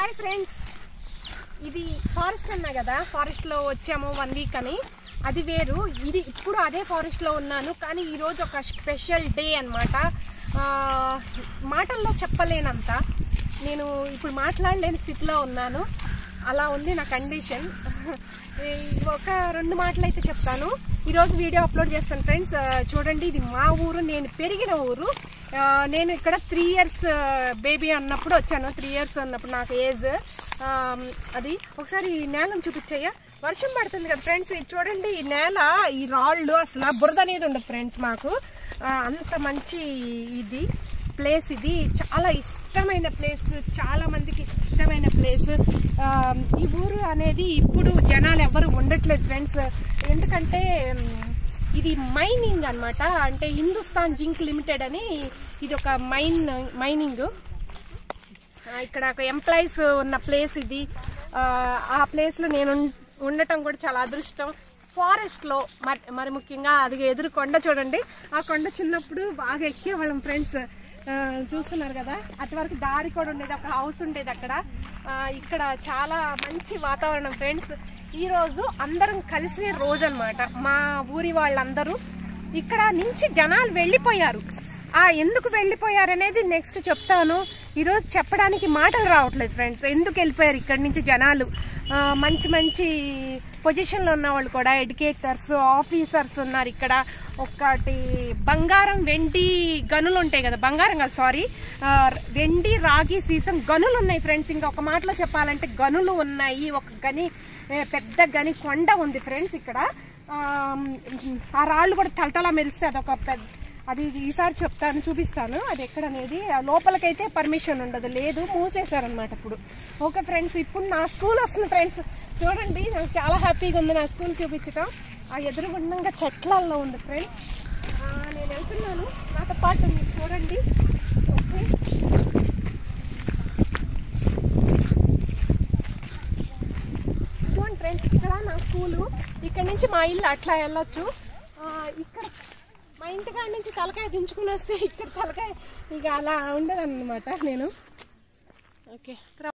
hi friends ఇది forest అన్నా కదా ఫారెస్ట్ లో వచ్చాము వన్ వీక్ అని అది వేరు ఇది ఇప్పుడు అదే ఫారెస్ట్ లో ఉన్నాను కానీ ఈ రోజు ఒక స్పెషల్ డే అనమాట మాటల్లో చెప్పలేనంత నేను ఇప్పుడు మాట్లాడలేని స్థితిలో ఉన్నాను అలా ఉంది నా కండిషన్ ఒక రెండు మాటలు అయితే చెప్తాను ఈరోజు వీడియో అప్లోడ్ చేస్తాను ఫ్రెండ్స్ చూడండి ఇది మా ఊరు నేను పెరిగిన ఊరు ఆ, నేను ఇక్కడ త్రీ ఇయర్స్ బేబీ అన్నప్పుడు వచ్చాను త్రీ ఇయర్స్ అన్నప్పుడు నాకు ఏజ్ అది ఒకసారి ఈ నేలను చూపించయ్యా వర్షం పడుతుంది కదా ఫ్రెండ్స్ ఇది చూడండి ఈ నేల ఈ రాళ్ళు అసలు బురద అనేది ఉండదు ఫ్రెండ్స్ మాకు ఆ, అంత మంచి ఇది ప్లేస్ ఇది చాలా ఇష్టమైన ప్లేస్ చాలా మందికి ఇష్టమైన ప్లేస్ ఈ ఊరు అనేది ఇప్పుడు జనాలు ఎవరు ఉండట్లేదు ఫ్రెండ్స్ ఎందుకంటే ఉమ్, ఇది మైనింగ్ అన్నమాట అంటే హిందుస్థాన్ జింక్ లిమిటెడ్ అని ఇది ఒక మైన్ మైనింగ్ ఆ, ఇక్కడ ఒక ఎంప్లాయీస్ ఉన్న ప్లేస్ ఇది ఆ, ఆ ప్లేస్లో నేను ఉం- ఉండటం కూడా చాలా అదృష్టం ఫారెస్ట్లో మరి మరి ముఖ్యంగా అది ఎదురు కొండ చూడండి ఆ కొండ చిన్నప్పుడు బాగా ఎక్కేవాళ్ళం ఫ్రెండ్స్ చూస్తున్నారు కదా అటువరకు దారి కూడా ఉండేది ఒక హౌస్ ఉండేది అక్కడ ఆ, ఇక్కడ చాలా మంచి వాతావరణం ఫ్రెండ్స్ ఈ రోజు అందరం కలిసే రోజు అన్నమాట మా ఊరి వాళ్ళందరూ ఇక్కడ నుంచి జనాలు వెళ్ళిపోయారు ఆ ఎందుకు వెళ్ళిపోయారు అనేది నెక్స్ట్ చెప్తాను ఈరోజు చెప్పడానికి మాటలు రావట్లేదు ఫ్రెండ్స్ ఎందుకు వెళ్ళిపోయారు ఇక్కడి నుంచి జనాలు ఆ, మంచి మంచి పొజిషన్లో ఉన్న వాళ్ళు కూడా ఎడ్యుకేటర్స్ ఆఫీసర్స్ ఉన్నారు ఇక్కడ ఒకటి బంగారం వెండి గనులు ఉంటాయి కదా బంగారం కాదు సారీ వెండి రాగి సీసం గనులు ఉన్నాయి ఫ్రెండ్స్ ఇంకా ఒక మాటలో చెప్పాలంటే గనులు ఉన్నాయి ఒక గని ఏ, పెద్ద గని కొండ ఉంది ఫ్రెండ్స్ ఇక్కడ ఆ, ఆ రాళ్ళు కూడా తలతలా మెరిస్తే అదొక పెద్ద అది ఈసారి చెప్తాను చూపిస్తాను అది ఎక్కడ అనేది ఆ లోపలికైతే పర్మిషన్ ఉండదు లేదు మూసేశారనమాట ఇప్పుడు ఓకే ఫ్రెండ్స్ ఇప్పుడు నా స్కూల్ వస్తుంది ఫ్రెండ్స్ చూడండి నాకు చాలా హ్యాపీగా ఉంది నా స్కూల్ చూపించడం ఆ ఎదురుగుండంగా చెట్లల్లో ఉంది ఫ్రెండ్స్ నేను వెళ్తున్నాను నాతో పాటు మీరు చూడండి ఓకే చూడండి ఫ్రెండ్స్ ఇక్కడ నా స్కూలు ఇక్కడ నుంచి మా ఇల్లు అట్లా వెళ్ళొచ్చు ఆ, ఇక్కడ మా ఇంటికాడ నుంచి తలకాయ దించుకుని వస్తే ఇక్కడ తలకాయ ఇక అలా ఉండదన్నమాట నేను ఓకే